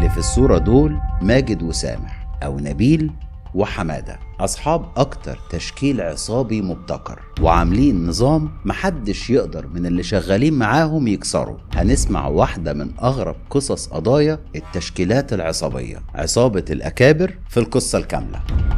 اللي في الصورة دول ماجد وسامح أو نبيل وحمادة أصحاب أكتر تشكيل عصابي مبتكر وعاملين نظام محدش يقدر من اللي شغالين معاهم يكسره هنسمع واحدة من أغرب قصص قضايا التشكيلات العصابية عصابة الأكابر في القصة الكاملة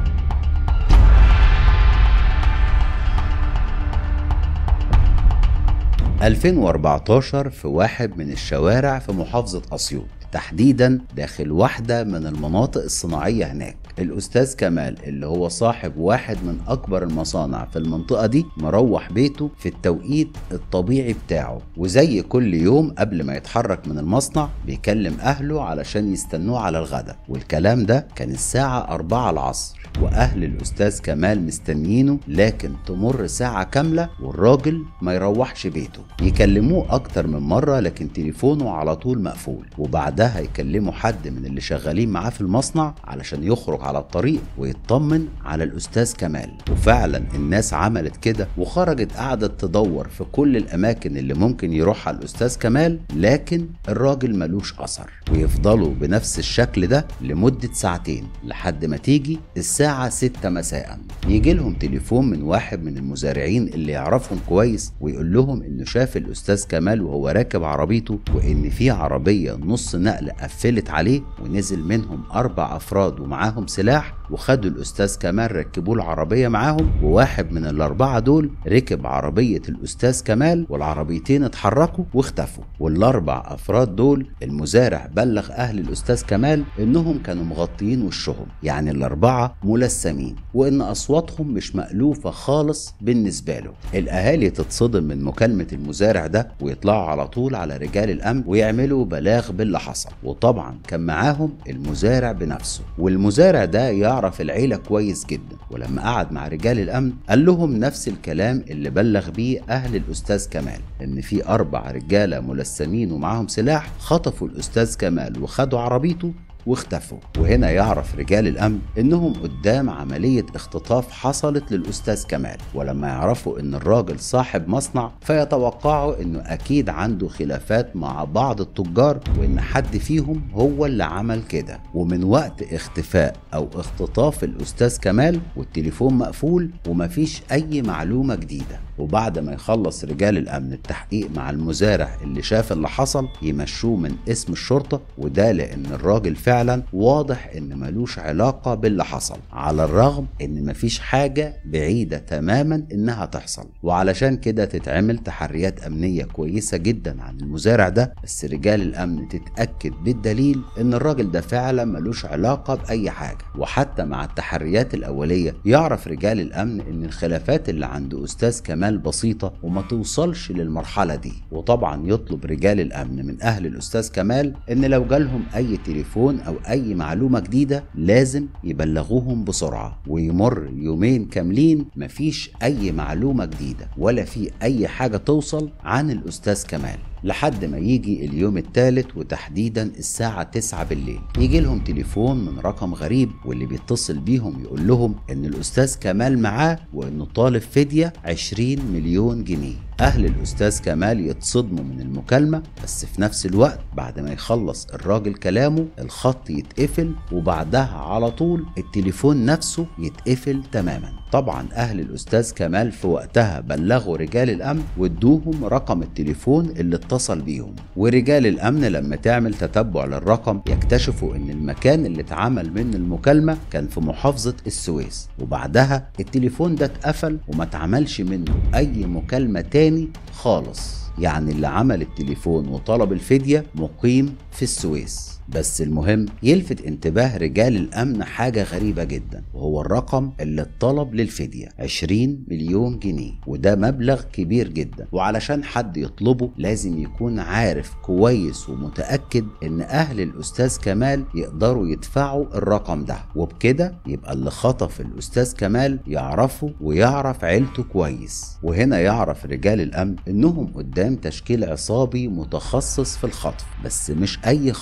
ألفين وأربعتاشر في واحد من الشوارع في محافظة أسيوط تحديدا داخل واحدة من المناطق الصناعية هناك الأستاذ كمال اللي هو صاحب واحد من أكبر المصانع في المنطقة دي مروح بيته في التوقيت الطبيعي بتاعه وزي كل يوم قبل ما يتحرك من المصنع بيكلم أهله علشان يستنوه على الغداء والكلام ده كان الساعة أربعة العصر وأهل الأستاذ كمال مستنيينه لكن تمر ساعة كاملة والراجل ما يروحش بيته يكلموه أكتر من مرة لكن تليفونه على طول مقفول وبعدها يكلموا حد من اللي شغالين معاه في المصنع علشان يخرج على الطريق ويطمن على الأستاذ كمال وفعلا الناس عملت كده وخرجت قعدت تدور في كل الأماكن اللي ممكن يروحها الأستاذ كمال لكن الراجل ملوش أثر ويفضلوا بنفس الشكل ده لمدة ساعتين لحد ما تيجي الساعة 6 مساء يجي لهم تليفون من واحد من المزارعين اللي يعرفهم كويس ويقول لهم انه شاف الاستاذ كمال وهو راكب عربيته وان في عربية نص نقل قفلت عليه ونزل منهم اربع افراد ومعاهم سلاح وخدوا الاستاذ كمال ركبوه العربية معاهم وواحد من الاربعة دول ركب عربية الاستاذ كمال والعربيتين اتحركوا واختفوا والاربع افراد دول المزارع بلغ اهل الاستاذ كمال انهم كانوا مغطيين وشهم يعني الاربعة ملثمين وان اصواتهم مش مألوفة خالص بالنسبة له الاهالي تتصدم من مكالمة المزارع ده ويطلعوا على طول على رجال الامن ويعملوا بلاغ باللي حصل وطبعا كان معاهم المزارع بنفسه والمزارع ده يعرف العيلة كويس جدا ولما قعد مع رجال الامن قال لهم نفس الكلام اللي بلغ بيه اهل الاستاذ كمال ان في اربع رجالة ملثمين ومعاهم سلاح خطفوا الاستاذ كمال وخدوا عربيته واختفوا وهنا يعرف رجال الامن انهم قدام عمليه اختطاف حصلت للاستاذ كمال ولما يعرفوا ان الراجل صاحب مصنع فيتوقعوا انه اكيد عنده خلافات مع بعض التجار وان حد فيهم هو اللي عمل كده ومن وقت اختفاء او اختطاف الاستاذ كمال والتليفون مقفول ومفيش اي معلومه جديده وبعد ما يخلص رجال الامن التحقيق مع المزارع اللي شاف اللي حصل يمشوه من اسم الشرطه وده لان الراجل فعلا واضح ان ملوش علاقه باللي حصل على الرغم ان مفيش حاجه بعيده تماما انها تحصل وعلشان كده تتعمل تحريات امنيه كويسه جدا عن المزارع ده بس رجال الامن تتاكد بالدليل ان الراجل ده فعلا ملوش علاقه باي حاجه وحتى مع التحريات الاوليه يعرف رجال الامن ان الخلافات اللي عند استاذ كمال احتمال بسيطة وما توصلش للمرحلة دي وطبعا يطلب رجال الأمن من أهل الأستاذ كمال إن لو جالهم أي تليفون أو أي معلومة جديدة لازم يبلغوهم بسرعة ويمر يومين كاملين مفيش أي معلومة جديدة ولا في أي حاجة توصل عن الأستاذ كمال لحد ما يجي اليوم الثالث وتحديدا الساعة 9 بالليل يجي لهم تليفون من رقم غريب واللي بيتصل بيهم يقول لهم ان الاستاذ كمال معاه وانه طالب فدية 20 مليون جنيه اهل الاستاذ كمال يتصدموا من المكالمة بس في نفس الوقت بعد ما يخلص الراجل كلامه الخط يتقفل وبعدها على طول التليفون نفسه يتقفل تماما طبعا اهل الاستاذ كمال في وقتها بلغوا رجال الامن وادوهم رقم التليفون اللي اتصل بيهم ورجال الامن لما تعمل تتبع للرقم يكتشفوا ان المكان اللي اتعمل منه المكالمه كان في محافظه السويس وبعدها التليفون ده اتقفل وما اتعملش منه اي مكالمه تاني خالص يعني اللي عمل التليفون وطلب الفديه مقيم في السويس بس المهم يلفت انتباه رجال الأمن حاجة غريبة جدا وهو الرقم اللي اتطلب للفدية 20 مليون جنيه وده مبلغ كبير جدا وعلشان حد يطلبه لازم يكون عارف كويس ومتأكد إن أهل الأستاذ كمال يقدروا يدفعوا الرقم ده وبكده يبقى اللي خطف الأستاذ كمال يعرفه ويعرف عيلته كويس وهنا يعرف رجال الأمن إنهم قدام تشكيل عصابي متخصص في الخطف بس مش أي خطف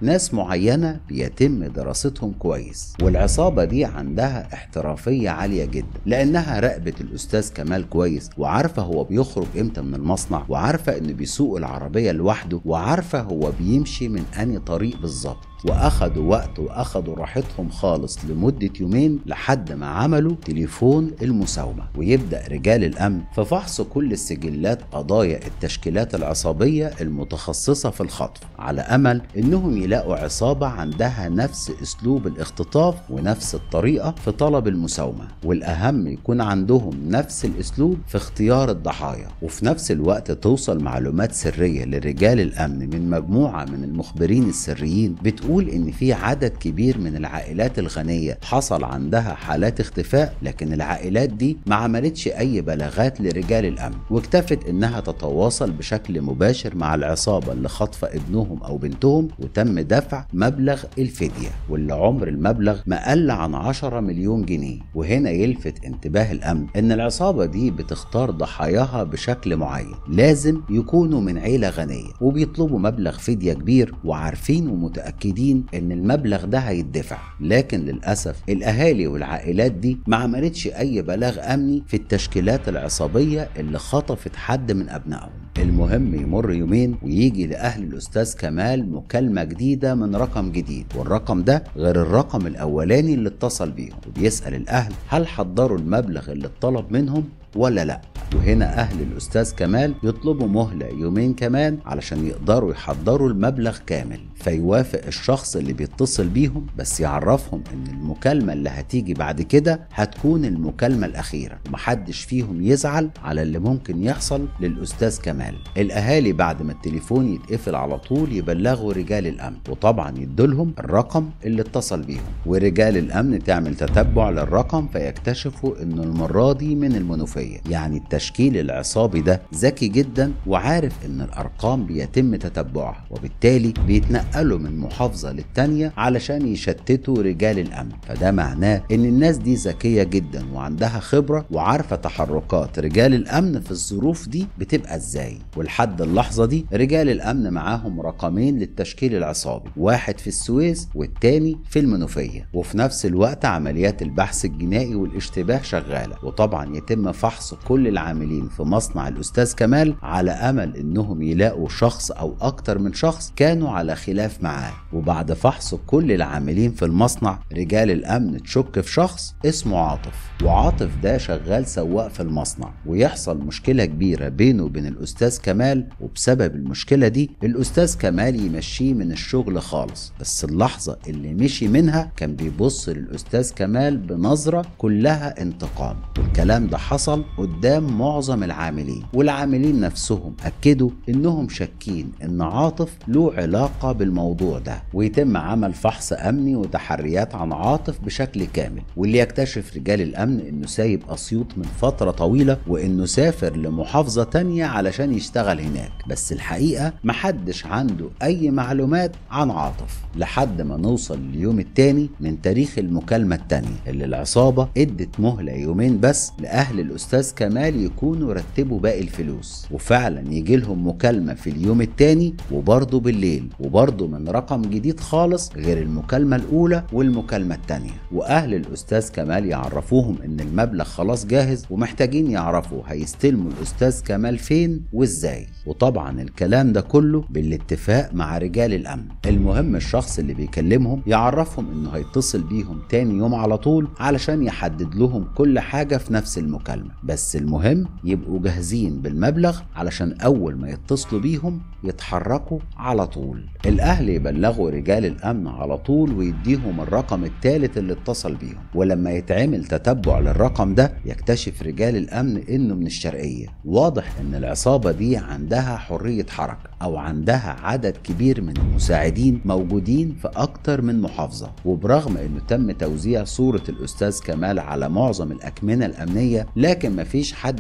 ناس معينة بيتم دراستهم كويس والعصابة دي عندها احترافية عالية جدا لأنها راقبت الأستاذ كمال كويس وعارفة هو بيخرج إمتى من المصنع وعارفة إنه بيسوق العربية لوحده وعارفة هو بيمشي من أنهي طريق بالظبط واخدوا وقت واخدوا راحتهم خالص لمدة يومين لحد ما عملوا تليفون المساومة ويبدأ رجال الأمن في فحص كل السجلات قضايا التشكيلات العصابية المتخصصة في الخطف على أمل إنهم يلاقوا عصابة عندها نفس أسلوب الاختطاف ونفس الطريقة في طلب المساومة والأهم يكون عندهم نفس الأسلوب في اختيار الضحايا وفي نفس الوقت توصل معلومات سرية لرجال الأمن من مجموعة من المخبرين السريين بتقول بتقول ان في عدد كبير من العائلات الغنيه حصل عندها حالات اختفاء لكن العائلات دي ما عملتش اي بلاغات لرجال الامن واكتفت انها تتواصل بشكل مباشر مع العصابه اللي خطف ابنهم او بنتهم وتم دفع مبلغ الفديه واللي عمر المبلغ ما قل عن 10 مليون جنيه وهنا يلفت انتباه الامن ان العصابه دي بتختار ضحاياها بشكل معين لازم يكونوا من عيله غنيه وبيطلبوا مبلغ فديه كبير وعارفين ومتاكدين متأكدين ان المبلغ ده هيدفع لكن للأسف الاهالي والعائلات دي ما عملتش اي بلاغ امني في التشكيلات العصابية اللي خطفت حد من ابنائهم المهم يمر يومين ويجي لأهل الأستاذ كمال مكالمة جديدة من رقم جديد والرقم ده غير الرقم الأولاني اللي اتصل بيهم وبيسأل الأهل هل حضروا المبلغ اللي اتطلب منهم ولا لا وهنا أهل الأستاذ كمال يطلبوا مهلة يومين كمان علشان يقدروا يحضروا المبلغ كامل فيوافق الشخص اللي بيتصل بيهم بس يعرفهم ان المكالمة اللي هتيجي بعد كده هتكون المكالمة الأخيرة ومحدش فيهم يزعل على اللي ممكن يحصل للأستاذ كمال الأهالي بعد ما التليفون يتقفل على طول يبلغوا رجال الأمن وطبعا يدولهم الرقم اللي اتصل بيهم ورجال الأمن تعمل تتبع للرقم فيكتشفوا انه المرة دي من المنوفية يعني التشكيل العصابي ده ذكي جدا وعارف ان الأرقام بيتم تتبعها وبالتالي بيتنقلوا من محافظة للتانية علشان يشتتوا رجال الأمن فده معناه ان الناس دي ذكية جدا وعندها خبرة وعارفة تحركات رجال الأمن في الظروف دي بتبقى ازاي ولحد اللحظة دي رجال الأمن معاهم رقمين للتشكيل العصابي واحد في السويس والتاني في المنوفية وفي نفس الوقت عمليات البحث الجنائي والاشتباه شغالة وطبعا يتم فحص كل العاملين في مصنع الأستاذ كمال على أمل إنهم يلاقوا شخص أو أكتر من شخص كانوا على خلاف معاه وبعد فحص كل العاملين في المصنع رجال الأمن تشك في شخص اسمه عاطف وعاطف ده شغال سواق في المصنع ويحصل مشكلة كبيرة بينه وبين الأستاذ كمال وبسبب المشكلة دي الأستاذ كمال يمشيه من الشغل خالص بس اللحظة اللي مشي منها كان بيبص للأستاذ كمال بنظرة كلها انتقام والكلام ده حصل قدام معظم العاملين والعاملين نفسهم أكدوا إنهم شاكين إن عاطف له علاقة بالموضوع ده ويتم عمل فحص أمني وتحريات عن عاطف بشكل كامل واللي يكتشف رجال الأمن إنه سايب أسيوط من فترة طويلة وإنه سافر لمحافظة تانية علشان يشتغل هناك بس الحقيقة محدش عنده أي معلومات عن عاطف لحد ما نوصل لليوم التاني من تاريخ المكالمة التانية اللي العصابة ادت مهلة يومين بس لأهل الأستاذ كمال يكونوا رتبوا باقي الفلوس وفعلا يجي لهم مكالمة في اليوم التاني وبرضه بالليل وبرضه من رقم جديد خالص غير المكالمة الأولى والمكالمة التانية وأهل الأستاذ كمال يعرفوهم إن المبلغ خلاص جاهز ومحتاجين يعرفوا هيستلموا الأستاذ كمال فين وإزاي وطبعا الكلام ده كله بالاتفاق مع رجال الأمن المهم الشخص اللي بيكلمهم يعرفهم إنه هيتصل بيهم تاني يوم على طول علشان يحدد لهم كل حاجة في نفس المكالمة بس المهم يبقوا جاهزين بالمبلغ علشان أول ما يتصلوا بيهم يتحركوا على طول الأهل يبلغوا رجال الأمن على طول ويديهم الرقم الثالث اللي اتصل بيهم ولما يتعمل تتبع للرقم ده يكتشف رجال الأمن إنه من الشرقية واضح إن العصابة دي عندها حرية حركة أو عندها عدد كبير من المساعدين موجودين في أكتر من محافظة وبرغم إنه تم توزيع صورة الأستاذ كمال على معظم الأكمنة الأمنية لكن مفيش حد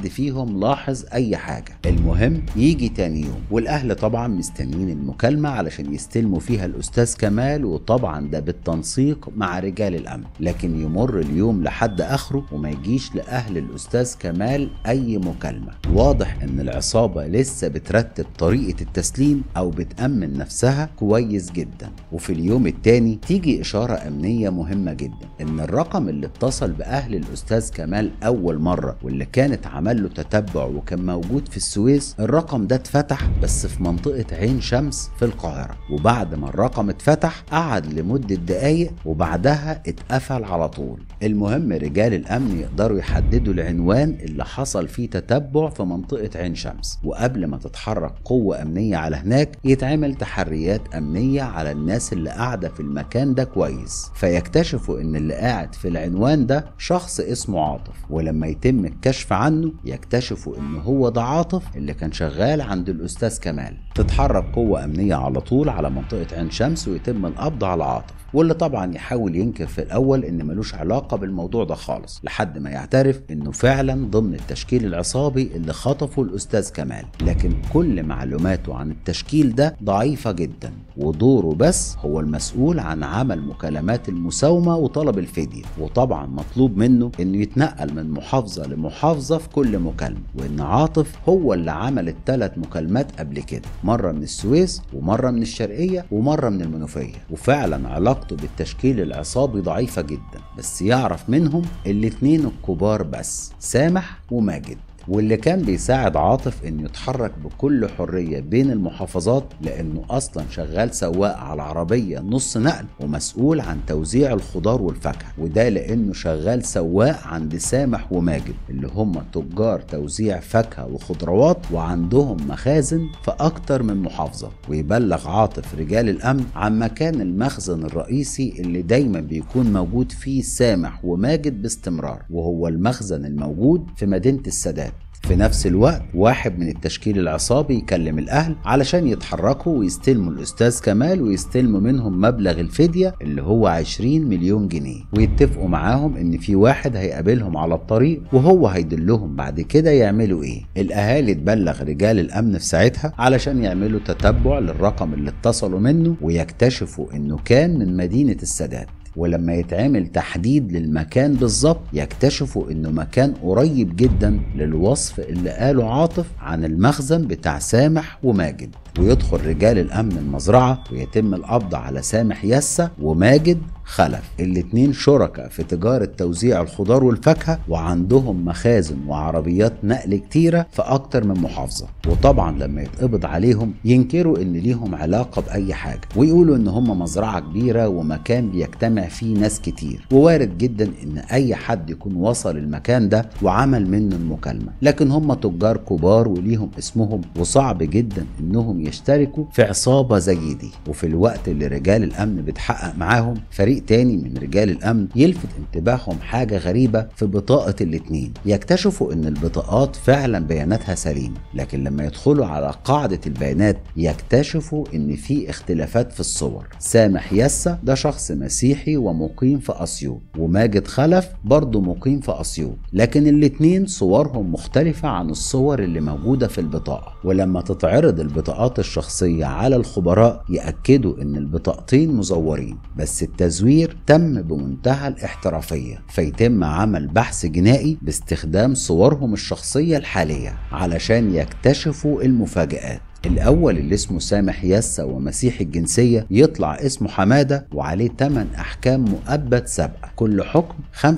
حد فيهم لاحظ اي حاجة المهم يجي تاني يوم والاهل طبعا مستنيين المكالمة علشان يستلموا فيها الاستاذ كمال وطبعا ده بالتنسيق مع رجال الامن لكن يمر اليوم لحد اخره وما يجيش لاهل الاستاذ كمال اي مكالمة واضح ان العصابة لسه بترتب طريقة التسليم او بتأمن نفسها كويس جدا وفي اليوم التاني تيجي اشارة امنية مهمة جدا ان الرقم اللي اتصل باهل الاستاذ كمال اول مرة واللي كانت عمل له تتبع وكان موجود في السويس الرقم ده اتفتح بس في منطقة عين شمس في القاهرة وبعد ما الرقم اتفتح قعد لمدة دقايق وبعدها اتقفل على طول المهم رجال الامن يقدروا يحددوا العنوان اللي حصل فيه تتبع في منطقة عين شمس وقبل ما تتحرك قوة امنية على هناك يتعمل تحريات امنية على الناس اللي قاعدة في المكان ده كويس فيكتشفوا ان اللي قاعد في العنوان ده شخص اسمه عاطف ولما يتم الكشف عنه يكتشفوا ان هو ده عاطف اللي كان شغال عند الاستاذ كمال تتحرك قوة امنية على طول على منطقة عين شمس ويتم القبض على عاطف واللي طبعا يحاول ينكر في الاول ان ملوش علاقه بالموضوع ده خالص لحد ما يعترف انه فعلا ضمن التشكيل العصابي اللي خطفه الاستاذ كمال لكن كل معلوماته عن التشكيل ده ضعيفه جدا ودوره بس هو المسؤول عن عمل مكالمات المساومه وطلب الفديه وطبعا مطلوب منه انه يتنقل من محافظه لمحافظه في كل مكالمه وان عاطف هو اللي عمل الثلاث مكالمات قبل كده مره من السويس ومره من الشرقيه ومره من المنوفيه وفعلا علاقته بالتشكيل العصابي ضعيفه جدا بس يعرف منهم الاتنين الكبار بس سامح وماجد واللي كان بيساعد عاطف انه يتحرك بكل حريه بين المحافظات لانه اصلا شغال سواق على عربيه نص نقل ومسؤول عن توزيع الخضار والفاكهه وده لانه شغال سواق عند سامح وماجد اللي هم تجار توزيع فاكهه وخضروات وعندهم مخازن في اكتر من محافظه ويبلغ عاطف رجال الامن عن مكان المخزن الرئيسي اللي دايما بيكون موجود فيه سامح وماجد باستمرار وهو المخزن الموجود في مدينه السادات في نفس الوقت واحد من التشكيل العصابي يكلم الاهل علشان يتحركوا ويستلموا الاستاذ كمال ويستلموا منهم مبلغ الفديه اللي هو 20 مليون جنيه ويتفقوا معاهم ان في واحد هيقابلهم على الطريق وهو هيدلهم بعد كده يعملوا ايه الاهالي تبلغ رجال الامن في ساعتها علشان يعملوا تتبع للرقم اللي اتصلوا منه ويكتشفوا انه كان من مدينه السادات ولما يتعمل تحديد للمكان بالظبط يكتشفوا انه مكان قريب جدا للوصف اللي قاله عاطف عن المخزن بتاع سامح وماجد ويدخل رجال الامن المزرعه ويتم القبض على سامح يسا وماجد خلف الاتنين شركاء في تجارة توزيع الخضار والفاكهة وعندهم مخازن وعربيات نقل كتيرة في أكتر من محافظة وطبعا لما يتقبض عليهم ينكروا إن ليهم علاقة بأي حاجة ويقولوا إن هم مزرعة كبيرة ومكان بيجتمع فيه ناس كتير ووارد جدا إن أي حد يكون وصل المكان ده وعمل منه المكالمة لكن هم تجار كبار وليهم اسمهم وصعب جدا إنهم يشتركوا في عصابة زي دي وفي الوقت اللي رجال الأمن بتحقق معاهم فريق تاني من رجال الأمن يلفت انتباههم حاجة غريبة في بطاقة الاتنين يكتشفوا إن البطاقات فعلا بياناتها سليمة لكن لما يدخلوا على قاعدة البيانات يكتشفوا إن في اختلافات في الصور سامح يسا ده شخص مسيحي ومقيم في أسيوط وماجد خلف برضه مقيم في أسيوط لكن الاتنين صورهم مختلفة عن الصور اللي موجودة في البطاقة ولما تتعرض البطاقات الشخصية على الخبراء يأكدوا إن البطاقتين مزورين بس التزوير تم بمنتهى الاحترافية فيتم عمل بحث جنائي باستخدام صورهم الشخصية الحالية علشان يكتشفوا المفاجآت الأول اللي اسمه سامح يسا ومسيحي الجنسية يطلع اسمه حمادة وعليه 8 أحكام مؤبد سابقة كل حكم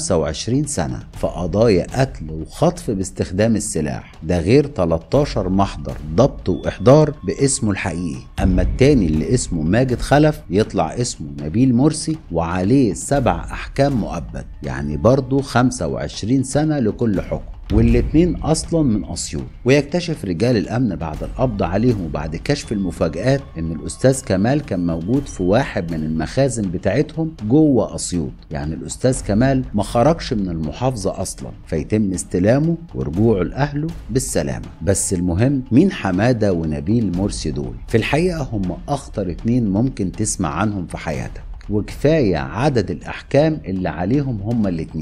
25 سنة في قضايا قتل وخطف باستخدام السلاح ده غير 13 محضر ضبط وإحضار باسمه الحقيقي أما التاني اللي اسمه ماجد خلف يطلع اسمه نبيل مرسي وعليه سبع أحكام مؤبد يعني برضه 25 سنة لكل حكم والاتنين اصلا من اسيوط ويكتشف رجال الامن بعد القبض عليهم وبعد كشف المفاجآت ان الاستاذ كمال كان موجود في واحد من المخازن بتاعتهم جوه اسيوط يعني الاستاذ كمال ما خرجش من المحافظه اصلا فيتم استلامه ورجوعه لاهله بالسلامه بس المهم مين حماده ونبيل مرسي دول في الحقيقه هم اخطر اتنين ممكن تسمع عنهم في حياتك وكفاية عدد الأحكام اللي عليهم هما الاتنين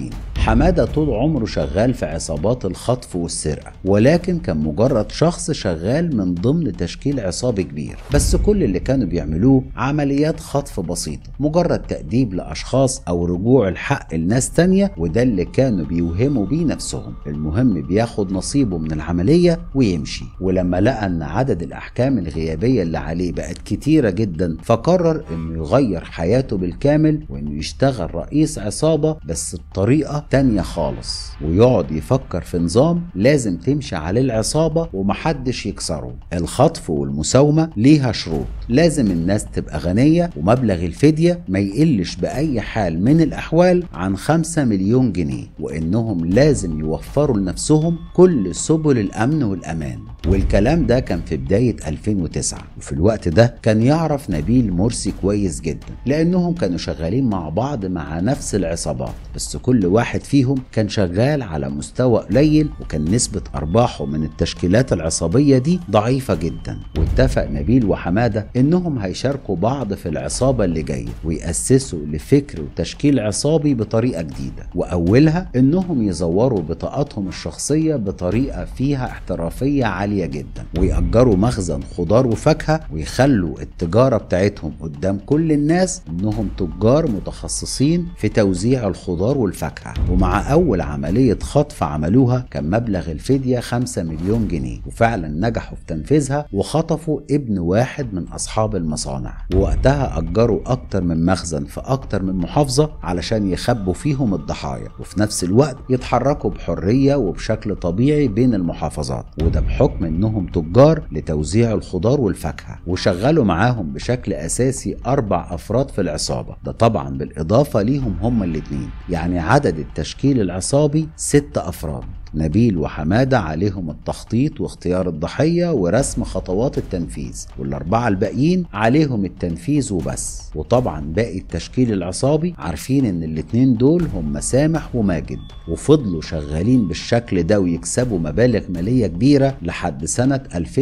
حمادة طول عمره شغال في عصابات الخطف والسرقة ولكن كان مجرد شخص شغال من ضمن تشكيل عصابي كبير بس كل اللي كانوا بيعملوه عمليات خطف بسيطة مجرد تأديب لأشخاص أو رجوع الحق لناس تانية وده اللي كانوا بيوهموا بيه نفسهم المهم بياخد نصيبه من العملية ويمشي ولما لقى أن عدد الأحكام الغيابية اللي عليه بقت كتيرة جدا فقرر أنه يغير حياته بالكامل وأنه يشتغل رئيس عصابة بس بطريقة تانية خالص ويقعد يفكر في نظام لازم تمشي عليه العصابة ومحدش يكسره الخطف والمساومة ليها شروط لازم الناس تبقى غنية ومبلغ الفدية ما يقلش بأي حال من الأحوال عن 5 مليون جنيه وإنهم لازم يوفروا لنفسهم كل سبل الأمن والأمان والكلام ده كان في بداية 2009 وفي الوقت ده كان يعرف نبيل مرسي كويس جدا لأنهم كانوا شغالين مع بعض مع نفس العصابات بس كل واحد فيهم كان شغال على مستوى قليل وكان نسبة أرباحه من التشكيلات العصابية دي ضعيفة جدا واتفق نبيل وحمادة إنهم هيشاركوا بعض في العصابة اللي جاية ويأسسوا لفكر وتشكيل عصابي بطريقة جديدة وأولها إنهم يزوروا بطاقاتهم الشخصية بطريقة فيها احترافية عالية جدا ويأجروا مخزن خضار وفاكهة ويخلوا التجارة بتاعتهم قدام كل الناس إنهم تجار متخصصين في توزيع الخضار والفاكهة ومع أول عملية خطف عملوها كان مبلغ الفدية 5 مليون جنيه وفعلا نجحوا في تنفيذها وخطفوا ابن واحد من أصحاب المصانع ووقتها أجروا أكتر من مخزن في أكتر من محافظة علشان يخبوا فيهم الضحايا وفي نفس الوقت يتحركوا بحرية وبشكل طبيعي بين المحافظات وده بحكم إنهم تجار لتوزيع الخضار والفاكهة وشغلوا معاهم بشكل أساسي أربع أفراد في العصابة ده طبعا بالإضافة ليهم هما الاتنين يعني عدد التشكيل العصابي ست أفراد نبيل وحمادة عليهم التخطيط واختيار الضحية ورسم خطوات التنفيذ والأربعة الباقيين عليهم التنفيذ وبس وطبعا باقي التشكيل العصابي عارفين ان الاتنين دول هم سامح وماجد وفضلوا شغالين بالشكل ده ويكسبوا مبالغ مالية كبيرة لحد سنة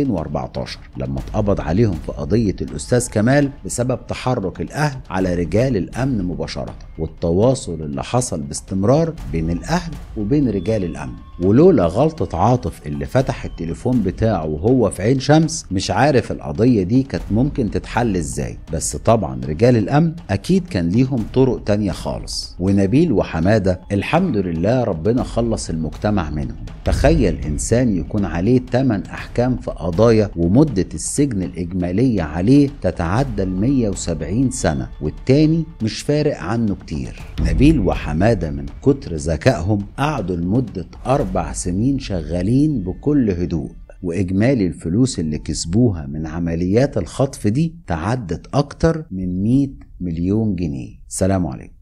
2014 لما اتقبض عليهم في قضية الأستاذ كمال بسبب تحرك الأهل على رجال الأمن مباشرة والتواصل اللي حصل باستمرار بين الأهل وبين رجال الأمن ولولا غلطة عاطف اللي فتح التليفون بتاعه وهو في عين شمس مش عارف القضية دي كانت ممكن تتحل ازاي بس طبعا رجال الأمن أكيد كان ليهم طرق تانية خالص ونبيل وحمادة الحمد لله ربنا خلص المجتمع منهم تخيل إنسان يكون عليه 8 أحكام في قضايا ومدة السجن الإجمالية عليه تتعدى ال 170 سنة والتاني مش فارق عنه كتير نبيل وحمادة من كتر ذكائهم قعدوا لمدة أربع سنين شغالين بكل هدوء وإجمالي الفلوس اللي كسبوها من عمليات الخطف دي تعدت أكتر من 100 مليون جنيه سلام عليكم